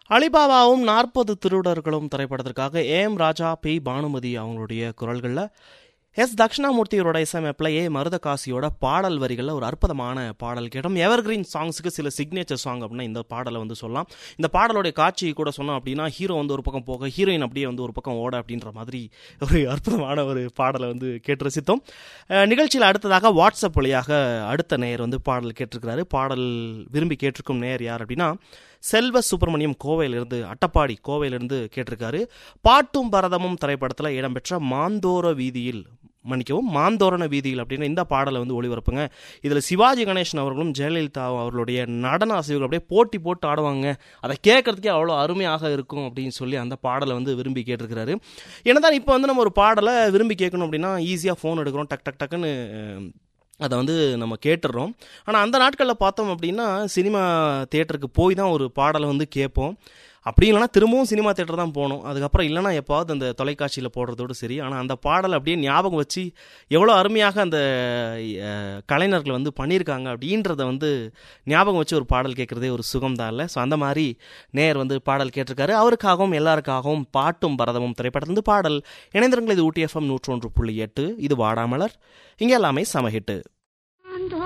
அலிபாபாவும் நாற்பது திருடர்களும் திரைப்படத்திற்காக AM Raja B Bhanumathi அவங்களுடைய குரல்களில் எஸ் தக்ஷணாமூர்த்தியோட இசையமைப்பில் ஏ மருதகாசியோட பாடல் வரிகளில் ஒரு அற்புதமான பாடல் கேட்டோம் எவர்கிரீன் சாங்ஸுக்கு சில சிக்னேச்சர் சாங் அப்படின்னா இந்த பாடலை வந்து சொல்லலாம் இந்த பாடலோடைய காட்சி கூட சொன்னோம் அப்படின்னா ஹீரோ வந்து ஒரு பக்கம் போக ஹீரோயின் அப்படியே வந்து ஒரு பக்கம் ஓட அப்படின்ற மாதிரி ஒரு அற்புதமான ஒரு பாடலை வந்து கேட்டு ரசித்தோம் அஹ், நிகழ்ச்சியில் அடுத்ததாக வாட்ஸ்அப் வழியாக அடுத்த நேயர் வந்து பாடல் கேட்டிருக்கிறாரு பாடல் விரும்பி கேட்டிருக்கும் நேயர் யார் அப்படின்னா செல்வ சுப்பிரமணியம் கோவையிலிருந்து அட்டப்பாடி கோவையிலிருந்து கேட்டிருக்காரு பாட்டும் பரதமும் திரைப்படத்தில் இடம்பெற்ற மாந்தோர வீதியில் மன்னிக்கவும் மாந்தோரண வீதியில் அப்படின்னு இந்த பாடலை வந்து ஒளிபரப்புங்க இதில் சிவாஜி கணேசன் அவர்களும் ஜெயலலிதா அவர்களுடைய நடன அசைவுகள் அப்படியே போட்டி போட்டு ஆடுவாங்க அதை கேட்கறதுக்கே அவ்வளோ அருமையாக இருக்கும் அப்படின்னு சொல்லி அந்த பாடலை வந்து விரும்பி கேட்டிருக்கிறாரு என்னதான் இப்போ வந்து நம்ம ஒரு பாடலை விரும்பி கேட்கணும் அப்படின்னா ஈஸியாக ஃபோன் எடுக்கிறோம் டக் டக் டக்குன்னு அஹ், அதை வந்து நம்ம கேட்டுடுறோம் ஆனால் அந்த நாட்களில் பார்த்தோம் அப்படின்னா சினிமா தேட்டருக்கு போய் தான் ஒரு பாடலை வந்து கேட்போம் அப்படி இல்லைனா திரும்பவும் சினிமா தேட்டர் தான் போகணும் அதுக்கப்புறம் இல்லைனா எப்பாவது அந்த தொலைக்காட்சியில் போடுறதோடு சரி ஆனால் அந்த பாடலை அப்படியே ஞாபகம் வச்சு எவ்வளோ அருமையாக அந்த அஹ், கலைஞர்கள் வந்து பண்ணியிருக்காங்க அப்படின்றத வந்து ஞாபகம் வச்சு ஒரு பாடல் கேட்குறதே ஒரு சுகம் தான் இல்லை ஸோ அந்த மாதிரி நேர் வந்து பாடல் கேட்டிருக்காரு அவருக்காகவும் எல்லாருக்காகவும் பாட்டும் பரதமும் திரைப்படத்திலிருந்து பாடல் இணைந்திருங்கள் இது ஊட்டி எஃப்எம் நூற்றொன்று புள்ளி எட்டு இது வாடாமலர் இங்கே எல்லாமே சமஹிட்டு